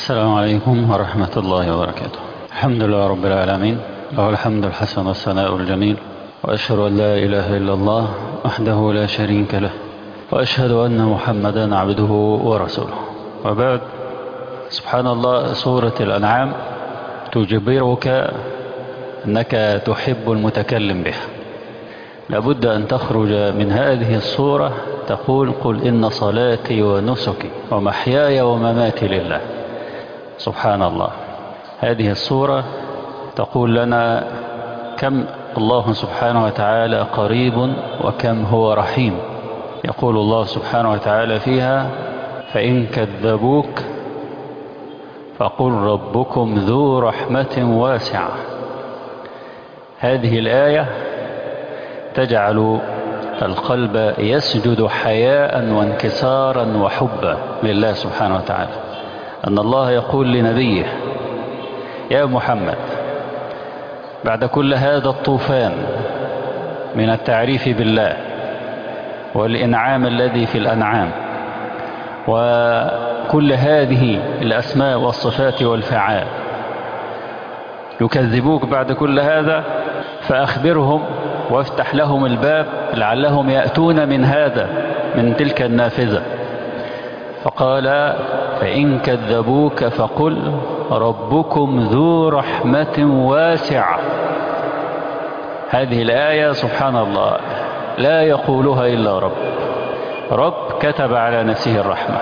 السلام عليكم ورحمة الله وبركاته الحمد لله رب العالمين له الحمد الحسن والثناء الجميل وأشهد أن لا إله إلا الله وحده لا شريك له وأشهد أن محمدا عبده ورسوله وبعد سبحان الله سورة الأنعام تجبرك أنك تحب المتكلم بها لابد أن تخرج من هذه الصورة تقول قل إن صلاتي ونسكي ومحياي ومماتي لله سبحان الله هذه الصورة تقول لنا كم الله سبحانه وتعالى قريب وكم هو رحيم يقول الله سبحانه وتعالى فيها فإن كذبوك فقل ربكم ذو رحمة واسعة هذه الآية تجعل القلب يسجد حياء وانكسارا وحبا لله سبحانه وتعالى أن الله يقول لنبيه يا محمد بعد كل هذا الطوفان من التعريف بالله والإنعام الذي في الأنعام وكل هذه الأسماء والصفات والفعال يكذبوك بعد كل هذا فأخبرهم وافتح لهم الباب لعلهم يأتون من هذا من تلك النافذة فقال فإن كذبوك فقل ربكم ذو رحمة واسعة هذه الآية سبحان الله لا يقولها إلا رب رب كتب على نفسه الرحمة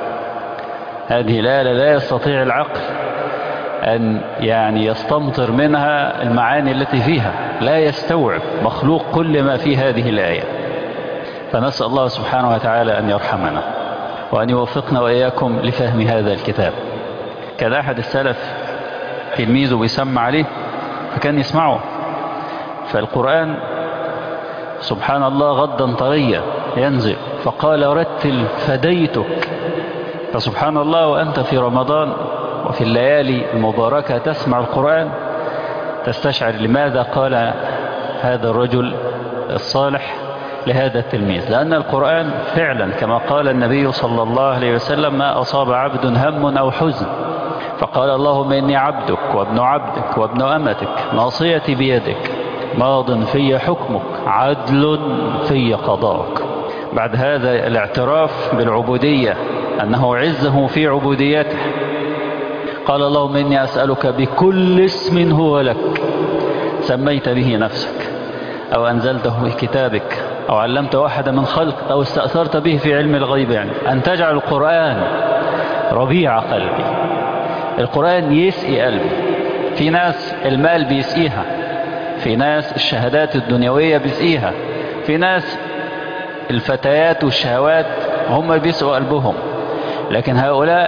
هذه الآية لا يستطيع العقل أن يعني يستمطر منها المعاني التي فيها لا يستوعب مخلوق كل ما في هذه الآية فنسأل الله سبحانه وتعالى أن يرحمنا وأن يوفقنا وإياكم لفهم هذا الكتاب كان أحد السلف تلميذه بيسمع عليه فكان يسمعه فالقرآن سبحان الله غدا طريا ينزل فقال رتل فديتك فسبحان الله وأنت في رمضان وفي الليالي المباركة تسمع القرآن تستشعر لماذا قال هذا الرجل الصالح لهذا التلميذ لأن القرآن فعلا كما قال النبي صلى الله عليه وسلم ما أصاب عبد هم أو حزن فقال اللهم إني عبدك وابن عبدك وابن أمتك ناصيتي بيدك ماض في حكمك عدل في قضاءك بعد هذا الاعتراف بالعبودية أنه عزه في عبوديته قال اللهم إني أسألك بكل اسم هو لك سميت به نفسك أو أنزلته في كتابك أو علمته أحد من خلق أو استأثرت به في علم الغيب يعني أن تجعل القرآن ربيع قلبي القرآن يسقي قلبي في ناس المال بيسقيها في ناس الشهادات الدنيوية بيسقيها في ناس الفتيات والشهوات هم بيسقوا قلبهم لكن هؤلاء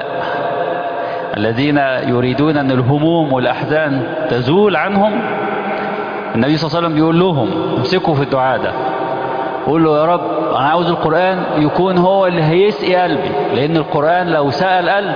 الذين يريدون أن الهموم والأحزان تزول عنهم النبي صلى الله عليه وسلم بيقول لهم امسكوا في الدعاء ده قول له يا رب أنا عاوز القرآن يكون هو اللي هيسقي قلبي لأن القرآن لو سقى القلب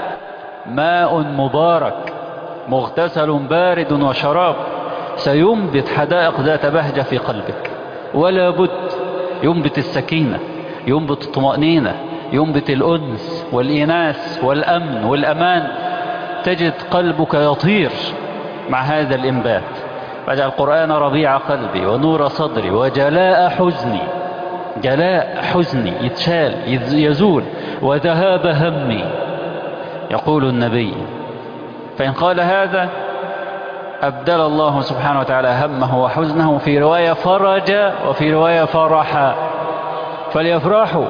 ماء مبارك مغتسل بارد وشراب سينبت حدائق ذات بهجة في قلبك ولا بد ينبت السكينة ينبت الطمأنينة ينبت الأنس والإناس والأمن والأمان تجد قلبك يطير مع هذا الإنبات واجعل القرآن ربيع قلبي ونور صدري وجلاء حزني جلاء حزني يتشال يزول وذهاب همي يقول النبي فإن قال هذا أبدل الله سبحانه وتعالى همه وحزنه في رواية فرج وفي رواية فرح فليفرحوا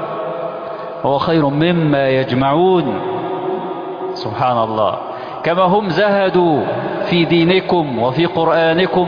هو خير مما يجمعون سبحان الله كما هم زهدوا في دينكم وفي قرآنكم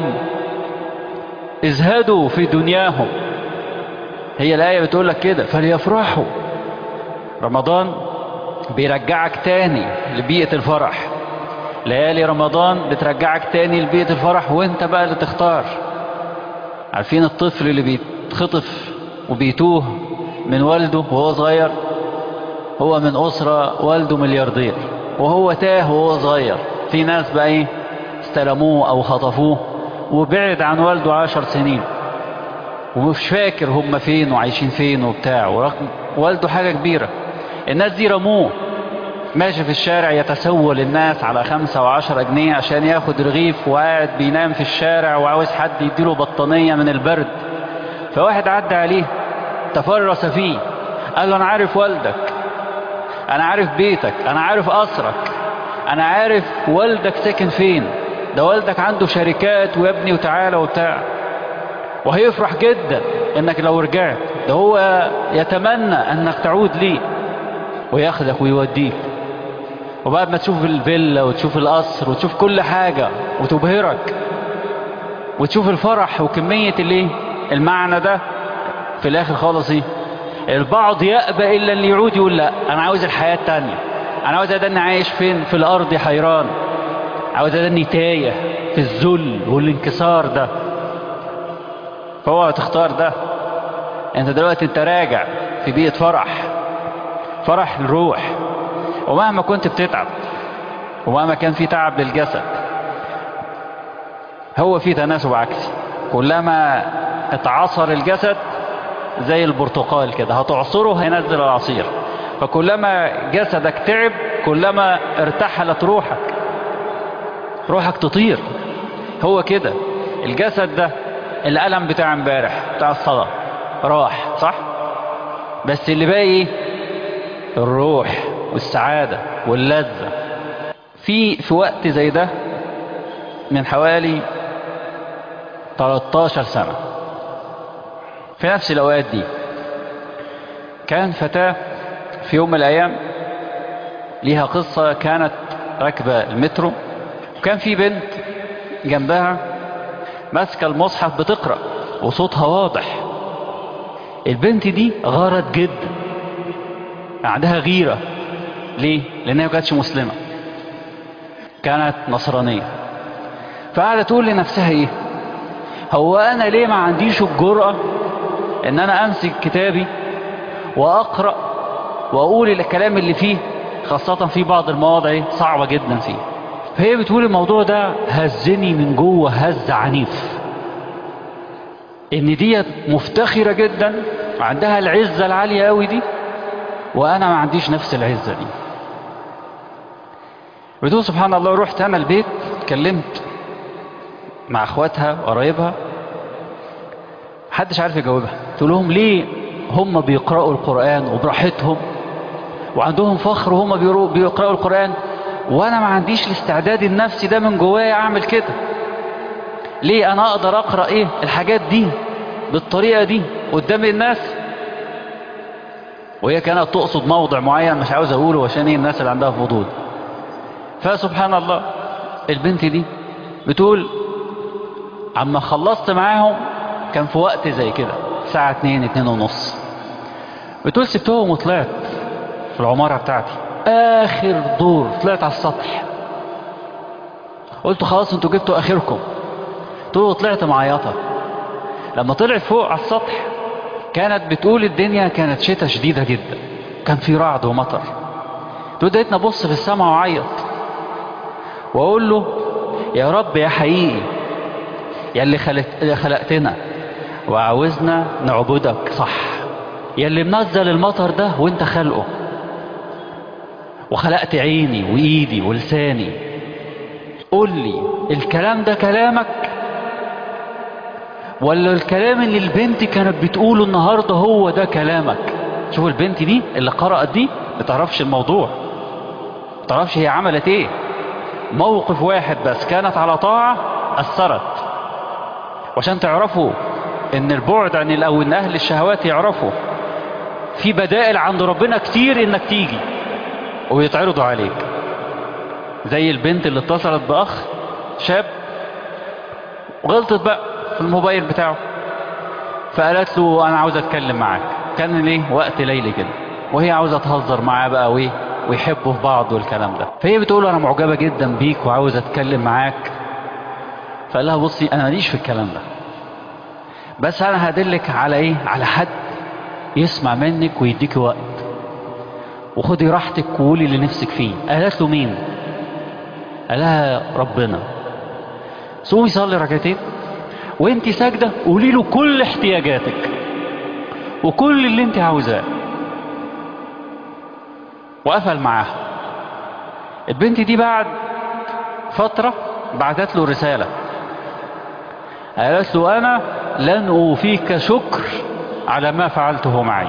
ازهدوا في دنياهم هي الآية بتقول لك كده فليفرحوا رمضان بيرجعك تاني لبيئة الفرح ليالي رمضان بترجعك تاني لبيئة الفرح وانت بقى اللي تختار عارفين الطفل اللي بيتخطف وبيتوه من والده وهو صغير هو من أسرة والده ملياردير وهو تاه وهو صغير في ناس بقى ايه استلموه أو خطفوه وبعد عن والده عشر سنين ومش فاكر هم فين وعايشين فين وبتاع ورغم والده حاجة كبيرة الناس دي رموه ماشي في الشارع يتسول الناس على خمسة وعشرة جنيه عشان ياخد رغيف وقاعد بينام في الشارع وعاوز حد يديله بطانية من البرد فواحد عدى عليه تفرس فيه قال له انا عارف والدك انا عارف بيتك انا عارف قصرك انا عارف والدك ساكن فين ده والدك عنده شركات ويبني وتعالى وبتاع وهيفرح جدا انك لو رجعت ده هو يتمنى انك تعود ليه وياخدك ويوديك وبعد ما تشوف الفيلا وتشوف القصر وتشوف كل حاجة وتبهرك وتشوف الفرح وكمية الايه المعنى ده في الاخر خالص ايه البعض يأبى الا اللي يعود يقول لا انا عاوز الحياة التانية انا عاوز ادني عايش فين في الارض حيران عاوز ادني تايه في الذل والانكسار ده فهو تختار ده انت دلوقتي انت راجع في بيئة فرح فرح الروح ومهما كنت بتتعب ومهما كان في تعب للجسد هو في تناسب عكسي كلما اتعصر الجسد زي البرتقال كده هتعصره هينزل العصير فكلما جسدك تعب كلما ارتحلت روحك روحك تطير هو كده الجسد ده الألم بتاع امبارح بتاع الصلاة راح صح بس اللي باقي ايه الروح والسعادة واللذة في في وقت زي ده من حوالي 13 سنة في نفس الأوقات دي كان فتاة في يوم من الأيام ليها قصة كانت راكبة المترو وكان في بنت جنبها ماسكة المصحف بتقرأ وصوتها واضح البنت دي غارت جدا عندها غيرة ليه؟ لأنها ما كانتش مسلمة كانت نصرانية فقعدت تقول لنفسها ايه هو انا ليه ما عنديش الجرأة ان انا امسك كتابي واقرأ واقول الكلام اللي فيه خاصة في بعض المواضع صعبة جدا فيه فهي بتقول الموضوع ده هزني من جوه هز عنيف ان ديت مفتخرة جدا عندها العزة العالية قوي دي وانا ما عنديش نفس العزة دي بتقول سبحان الله رحت انا البيت اتكلمت مع اخواتها وقرايبها محدش عارف يجاوبها تقول لهم ليه هم بيقرأوا القرآن وبراحتهم وعندهم فخر وهم بيقرأوا القرآن وانا ما عنديش الاستعداد النفسي ده من جوايا اعمل كده ليه انا اقدر اقرأ ايه الحاجات دي بالطريقة دي قدام الناس وهي كانت تقصد موضع معين مش عاوز اقوله عشان ايه الناس اللي عندها فضول فسبحان الله البنت دي بتقول عما خلصت معاهم كان في وقت زي كده الساعة اتنين اتنين ونص بتقول سبتهم وطلعت في العمارة بتاعتي اخر دور طلعت على السطح قلت خلاص انتوا جبتوا اخركم تقول طلعت معيطة لما طلعت فوق على السطح كانت بتقول الدنيا كانت شتاء شديدة جدا كان في رعد ومطر تقول دقيتنا ابص في السماء وعيط واقول له يا رب يا حقيقي يا اللي خلقت خلقتنا وعاوزنا نعبدك صح يا اللي منزل المطر ده وانت خلقه وخلقت عيني وايدي ولساني قول لي الكلام ده كلامك ولا الكلام اللي البنت كانت بتقوله النهاردة هو ده كلامك شوف البنت دي اللي قرأت دي بتعرفش الموضوع بتعرفش هي عملت ايه موقف واحد بس كانت على طاعة أثرت وعشان تعرفوا ان البعد عن او ان اهل الشهوات يعرفوا في بدائل عند ربنا كتير انك تيجي ويتعرضوا عليك زي البنت اللي اتصلت باخ شاب وغلطت بقى في الموبايل بتاعه فقالت له انا عاوز اتكلم معاك كان ليه وقت ليلي كده وهي عاوزه تهزر معاه بقى وايه ويحبوا في بعض والكلام ده فهي بتقول له انا معجبه جدا بيك وعاوزه اتكلم معاك فقال لها بصي انا ماليش في الكلام ده بس انا هدلك على ايه على حد يسمع منك ويديك وقت وخدي راحتك وقولي اللي نفسك فيه قالت له مين قال لها ربنا سومي صلي ركعتين وانت ساجده قولي له كل احتياجاتك وكل اللي انت عاوزاه وقفل معاها البنت دي بعد فترة بعتت له رسالة قالت له أنا لن أوفيك شكر على ما فعلته معي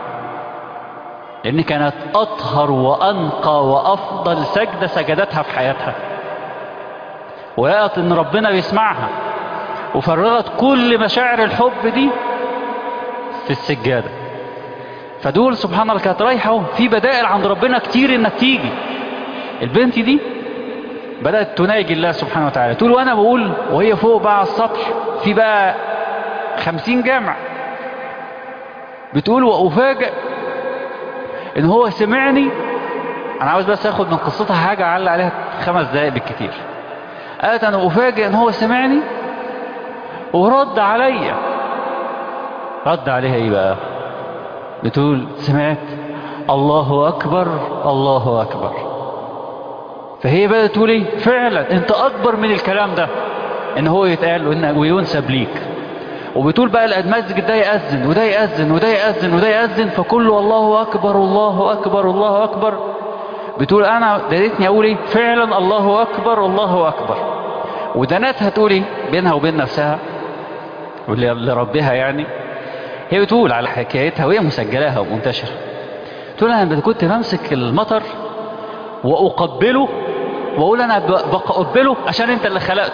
لأن كانت أطهر وأنقى وأفضل سجدة سجدتها في حياتها ولقت إن ربنا بيسمعها وفرغت كل مشاعر الحب دي في السجادة فدول سبحان الله كانت رايحة اهو في بدائل عند ربنا كتير إنك تيجي البنت دي بدأت تناجي الله سبحانه وتعالى تقول وأنا بقول وهي فوق بقى على السطح في بقى خمسين جامع بتقول وأفاجئ إن هو سمعني أنا عاوز بس أخد من قصتها حاجة أعلق عليها خمس دقايق بالكتير قالت أنا أفاجئ إن هو سمعني ورد عليا رد عليها إيه بقى بتقول سمعت الله أكبر الله أكبر فهي بدأت تقول ايه فعلا انت اكبر من الكلام ده ان هو يتقال وإن وينسب ليك وبتقول بقى المسجد ده يأذن وده يأذن وده يأذن وده يأذن فكله الله أكبر الله أكبر الله أكبر بتقول أنا دلتني أقول إيه فعلا الله أكبر الله أكبر ودناتها تقول إيه بينها وبين نفسها لربها يعني هي بتقول على حكايتها وهي مسجلاها ومنتشرة تقول أنا كنت بمسك المطر وأقبله وأقول أنا بقبله عشان أنت اللي خلقته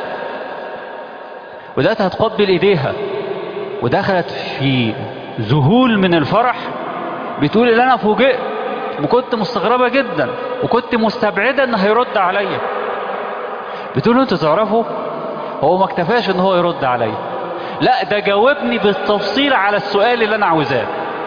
ودلوقتي هتقبل إيديها ودخلت في ذهول من الفرح بتقول ان انا فوجئت وكنت مستغربة جدا وكنت مستبعدة ان هيرد عليا بتقول انتوا تعرفوا هو ما اكتفاش ان هو يرد عليا لا ده جاوبني بالتفصيل على السؤال اللي انا عاوزاه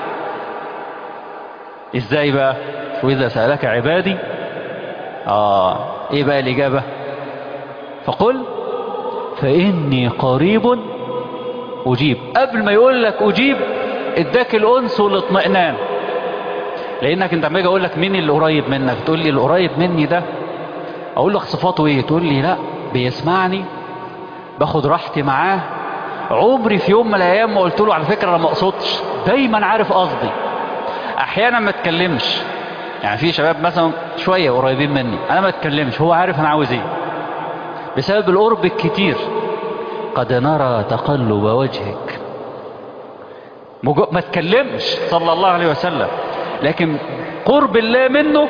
ازاي بقى واذا سألك عبادي اه ايه بقى الاجابة فقل فاني قريب اجيب قبل ما يقول لك اجيب اداك الانس والاطمئنان لانك انت لما اجي اقول لك مين اللي قريب منك تقول لي اللي قريب مني ده اقول لك صفاته ايه تقول لي لا بيسمعني باخد راحتي معاه عمري في يوم من الايام ما قلت له على فكره انا ما اقصدش دايما عارف قصدي احيانا ما اتكلمش يعني في شباب مثلا شويه قريبين مني انا ما اتكلمش هو عارف انا عاوز ايه بسبب القرب الكتير قد نرى تقلب وجهك مجو... ما تكلمش صلى الله عليه وسلم لكن قرب الله منه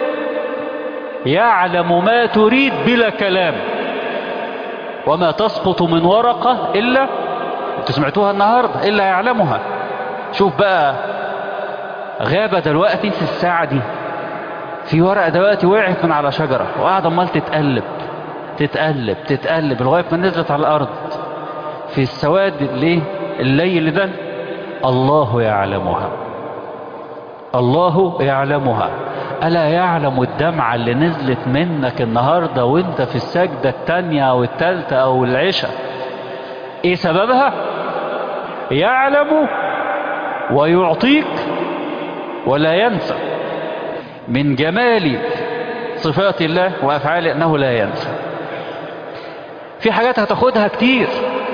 يعلم ما تريد بلا كلام وما تسقط من ورقة إلا انتوا سمعتوها النهاردة إلا يعلمها شوف بقى غابة دلوقتي في الساعة دي في ورقة دلوقتي وقعت من على شجرة وقاعدة امال تتقلب تتقلب تتقلب لغاية ما نزلت على الأرض في السواد ليه الليل ده الله يعلمها الله يعلمها ألا يعلم الدمعة اللي نزلت منك النهاردة وانت في السجدة التانية أو التالتة أو العشاء ايه سببها يعلم ويعطيك ولا ينسى من جمال صفات الله وأفعاله أنه لا ينسى في حاجات هتاخدها كتير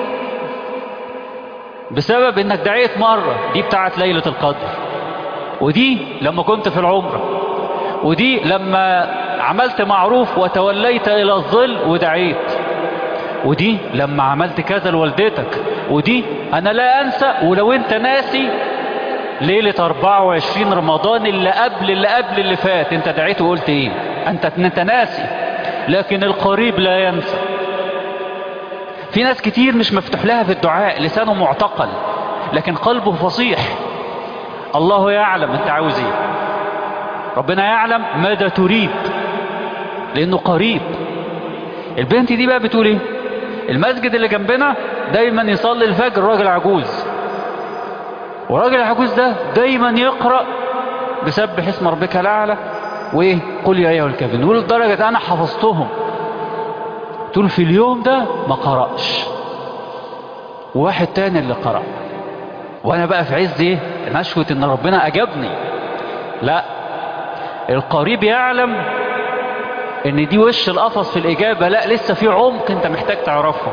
بسبب انك دعيت مرة دي بتاعت ليلة القدر ودي لما كنت في العمرة ودي لما عملت معروف وتوليت الى الظل ودعيت ودي لما عملت كذا لوالدتك ودي انا لا انسى ولو انت ناسي ليلة 24 رمضان اللي قبل اللي قبل اللي فات انت دعيت وقلت ايه انت انت ناسي لكن القريب لا ينسى في ناس كتير مش مفتوح لها في الدعاء لسانه معتقل لكن قلبه فصيح الله يعلم انت عاوز ايه ربنا يعلم ماذا تريد لانه قريب البنت دي بقى بتقول ايه المسجد اللي جنبنا دايما يصلي الفجر راجل عجوز وراجل العجوز ده دايما يقرأ بسبح اسم ربك الاعلى وايه قل يا ايها الكافرون يقول لدرجة انا حفظتهم تقول في اليوم ده ما قرأش وواحد تاني اللي قرأ وانا بقى في عز ايه نشوة ان ربنا اجابني لا القريب يعلم ان دي وش القفص في الاجابة لا لسه في عمق انت محتاج تعرفه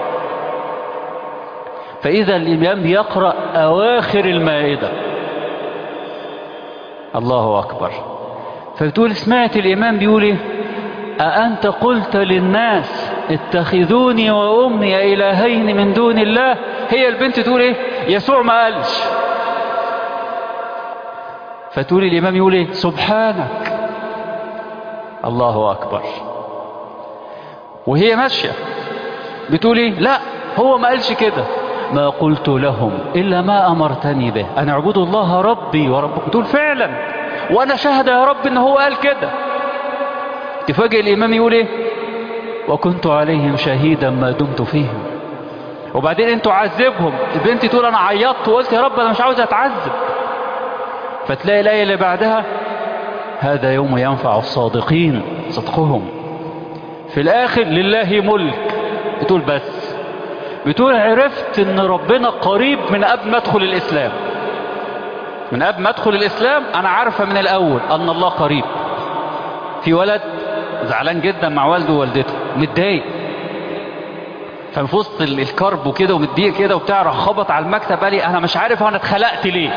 فاذا الامام يقرأ اواخر المائدة الله اكبر فبتقول سمعت الامام بيقول ايه أأنت قلت للناس اتخذوني وأمي إلهين من دون الله هي البنت تقول ايه يسوع ما قالش فتقول الإمام يقول ايه سبحانك الله أكبر وهي ماشية بتقول ايه لا هو ما قالش كده ما قلت لهم إلا ما أمرتني به أن اعبدوا الله ربي وربكم تقول فعلا وأنا شهد يا رب إن هو قال كده تفاجئ الإمام يقول إيه وكنت عليهم شهيدا ما دمت فيهم وبعدين انتوا عذبهم البنت تقول أنا عيطت وقلت يا رب أنا مش عاوز أتعذب فتلاقي الآية اللي بعدها هذا يوم ينفع الصادقين صدقهم في الآخر لله ملك بتقول بس بتقول عرفت ان ربنا قريب من قبل ما ادخل الاسلام من قبل ما ادخل الاسلام انا عارفه من الاول ان الله قريب في ولد زعلان جدا مع والده ووالدته متضايق ففي وسط الكرب وكده ومتضايق كده وبتاع راح خبط على المكتب قال لي انا مش عارف انا اتخلقت ليه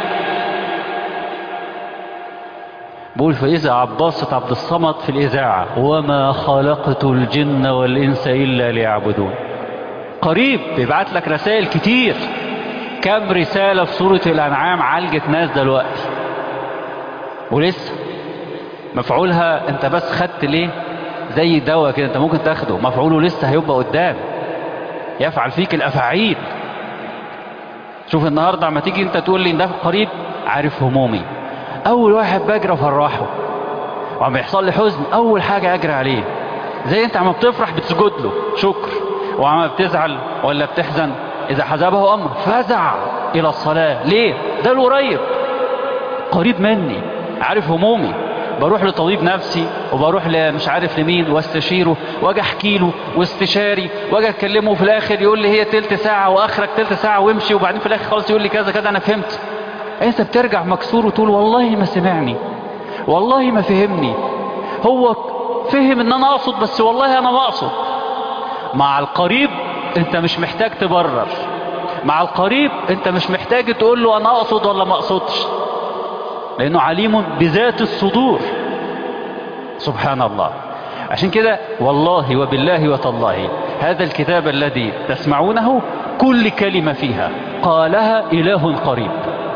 بقول فإذا عباسة عبد الصمد في الإذاعة وما خلقت الجن والإنس إلا ليعبدون قريب بيبعت لك رسائل كتير كم رسالة في سورة الأنعام عالجت ناس دلوقتي ولسه مفعولها انت بس خدت ليه زي دواء كده انت ممكن تاخده مفعوله لسه هيبقى قدام يفعل فيك الأفاعيل شوف النهاردة عما تيجي انت تقول لي ده قريب عارف همومي اول واحد بجري افرحه وعم يحصل لي حزن اول حاجة اجري عليه زي انت عم بتفرح بتسجد له شكر وعما بتزعل ولا بتحزن اذا حزبه امر فزع الى الصلاة ليه ده القريب قريب مني عارف همومي بروح لطبيب نفسي وبروح مش عارف لمين واستشيره واجي احكي له واستشاري واجي اكلمه في الاخر يقول لي هي تلت ساعة واخرك تلت ساعة وامشي وبعدين في الاخر خالص يقول لي كذا كذا انا فهمت انت بترجع مكسور وتقول والله ما سمعني والله ما فهمني هو فهم ان انا اقصد بس والله انا ما اقصد مع القريب انت مش محتاج تبرر مع القريب انت مش محتاج تقول له انا اقصد ولا ما اقصدش لانه عليم بذات الصدور سبحان الله عشان كده والله وبالله وتالله هذا الكتاب الذي تسمعونه كل كلمة فيها قالها إله قريب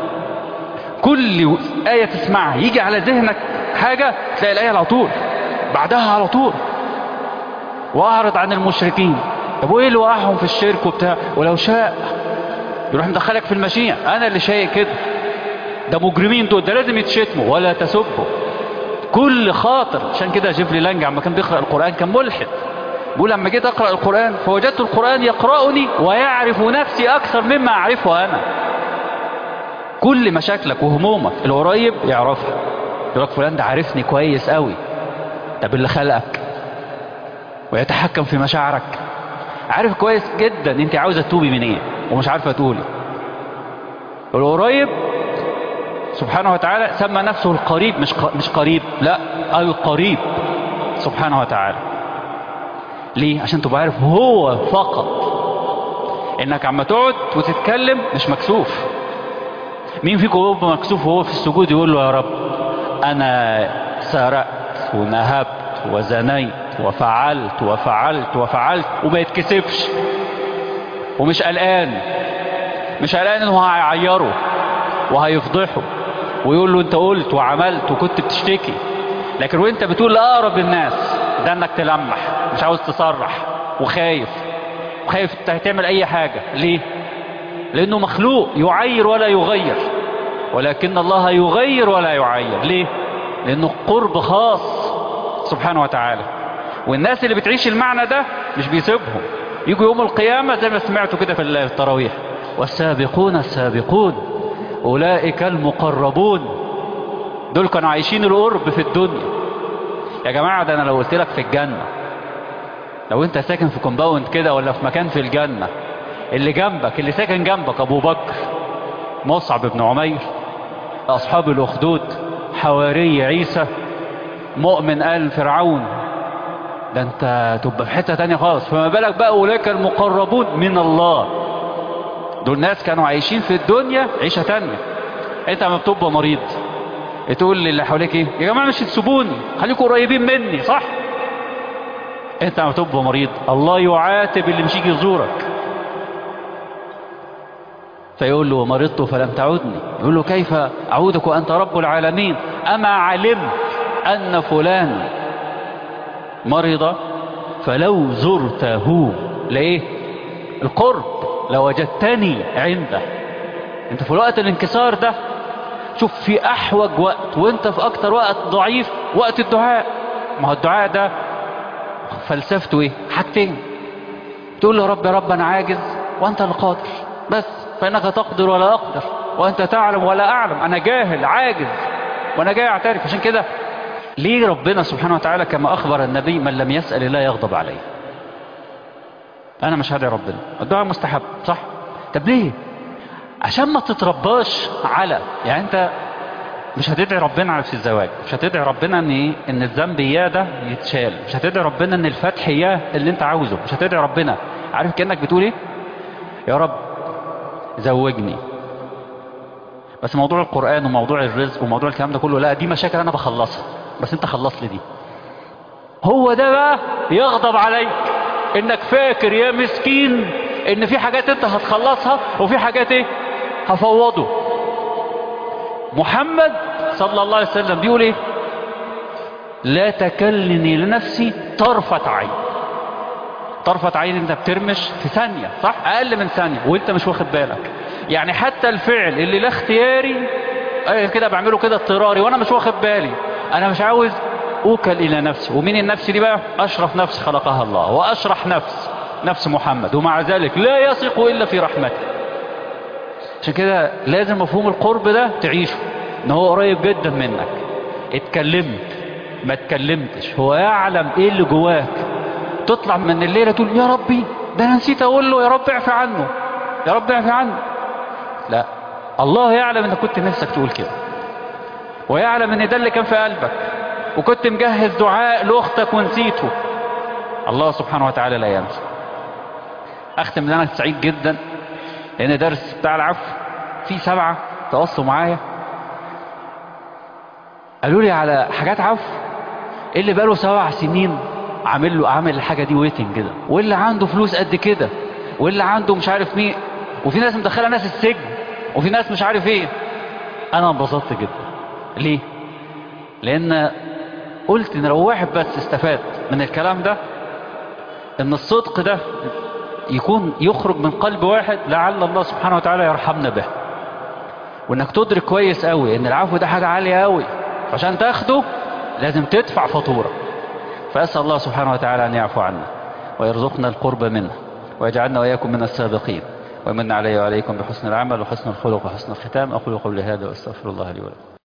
كل آية تسمعها يجي على ذهنك حاجة تلاقي الآية على طول بعدها على طول وأعرض عن المشركين طب وإيه اللي وقعهم في الشرك وبتاع ولو شاء يروح مدخلك في المشيئة أنا اللي شايق كده ده مجرمين دول ده لازم يتشتموا ولا تسبوا كل خاطر عشان كده جيفري لانج عما كان بيقرأ القرآن كان ملحد بيقول لما جيت أقرأ القرآن فوجدت القرآن يقرأني ويعرف نفسي أكثر مما أعرفه أنا كل مشاكلك وهمومك القريب يعرفها يقول لك فلان ده عارفني كويس قوي طب اللي خلقك ويتحكم في مشاعرك عارف كويس جدا انت عاوزه تتوبي من ايه ومش عارفه تقولي القريب سبحانه وتعالى سمى نفسه القريب مش مش قريب لا القريب سبحانه وتعالى ليه عشان تبقى عارف هو فقط انك عم تقعد وتتكلم مش مكسوف مين فيكم هو مكسوف وهو في السجود يقول له يا رب انا سرقت ونهبت وزنيت وفعلت وفعلت وفعلت وما يتكسفش ومش قلقان مش قلقان انه هيعيره وهيفضحه ويقول له انت قلت وعملت وكنت بتشتكي لكن وانت بتقول لاقرب الناس ده انك تلمح مش عاوز تصرح وخايف وخايف تعمل اي حاجة ليه لانه مخلوق يعير ولا يغير ولكن الله يغير ولا يعير ليه لانه قرب خاص سبحانه وتعالى والناس اللي بتعيش المعنى ده مش بيسيبهم يجوا يوم القيامة زي ما سمعتوا كده في التراويح والسابقون السابقون أولئك المقربون دول كانوا عايشين القرب في الدنيا يا جماعة ده أنا لو قلت لك في الجنة لو أنت ساكن في كومباوند كده ولا في مكان في الجنة اللي جنبك اللي ساكن جنبك أبو بكر مصعب بن عمير أصحاب الأخدود حواري عيسى مؤمن آل فرعون ده انت تبقى في حتة تانية خالص فما بالك بقى أولئك المقربون من الله دول ناس كانوا عايشين في الدنيا عيشة تانية انت لما بتبقى مريض تقول للي حواليك ايه يا جماعة مش تسيبوني خليكم قريبين مني صح انت لما تبقى مريض الله يعاتب اللي مش يجي يزورك فيقول له مرضت فلم تعودني يقول له كيف أعودك وأنت رب العالمين أما علمت أن فلان مرض فلو زرته لإيه القرب لوجدتني عنده انت في الوقت الانكسار ده شوف في احوج وقت وانت في اكتر وقت ضعيف وقت الدعاء ما هو الدعاء ده فلسفته ايه حاجتين تقول له رب يا رب انا عاجز وانت اللي قادر بس فانك تقدر ولا اقدر وانت تعلم ولا اعلم انا جاهل عاجز وانا جاي اعترف عشان كده ليه ربنا سبحانه وتعالى كما اخبر النبي من لم يسال الله يغضب عليه انا مش هدعي ربنا الدعاء مستحب صح طب ليه عشان ما تترباش على يعني انت مش هتدعي ربنا على في الزواج مش هتدعي ربنا ان ايه ان الذنب اياه ده يتشال مش هتدعي ربنا ان الفتح اياه اللي انت عاوزه مش هتدعي ربنا عارف كانك بتقول ايه يا رب زوجني بس موضوع القرآن وموضوع الرزق وموضوع الكلام ده كله لا دي مشاكل انا بخلصها بس انت خلص لي دي هو ده بقى يغضب عليك انك فاكر يا مسكين ان في حاجات انت هتخلصها وفي حاجات ايه هفوضه محمد صلى الله عليه وسلم بيقول ايه لا تكلني لنفسي طرفة عين طرفة عين انت بترمش في ثانية صح اقل من ثانية وانت مش واخد بالك يعني حتى الفعل اللي لا اختياري ايه كده بعمله كده اضطراري وانا مش واخد بالي انا مش عاوز اوكل الى نفسي ومين النفس دي بقى اشرف نفس خلقها الله واشرح نفس نفس محمد ومع ذلك لا يثق الا في رحمته عشان كده لازم مفهوم القرب ده تعيشه ان هو قريب جدا منك اتكلمت ما اتكلمتش هو يعلم ايه اللي جواك تطلع من الليله تقول يا ربي ده انا نسيت اقول له يا رب اعفي عنه يا رب اعفي عنه لا الله يعلم انك كنت نفسك تقول كده ويعلم ان ده اللي كان في قلبك وكنت مجهز دعاء لاختك ونسيته الله سبحانه وتعالى لا ينسى اختم ان انا سعيد جدا لان درس بتاع العفو في سبعة تواصلوا معايا قالوا لي على حاجات عفو اللي بقاله سبع سنين عامل له عامل الحاجة دي ويتنج كده واللي عنده فلوس قد كده واللي عنده مش عارف مين وفي ناس مدخله ناس السجن وفي ناس مش عارف ايه انا انبسطت جدا ليه لان قلت ان لو واحد بس استفاد من الكلام ده ان الصدق ده يكون يخرج من قلب واحد لعل الله سبحانه وتعالى يرحمنا به وانك تدرك كويس قوي ان العفو ده حاجة عالية قوي عشان تاخده لازم تدفع فاتورة فأسأل الله سبحانه وتعالى أن يعفو عنا ويرزقنا القرب منه ويجعلنا وإياكم من السابقين ويمن علي وعليكم بحسن العمل وحسن الخلق وحسن الختام أقول قولي هذا وأستغفر الله لي ولكم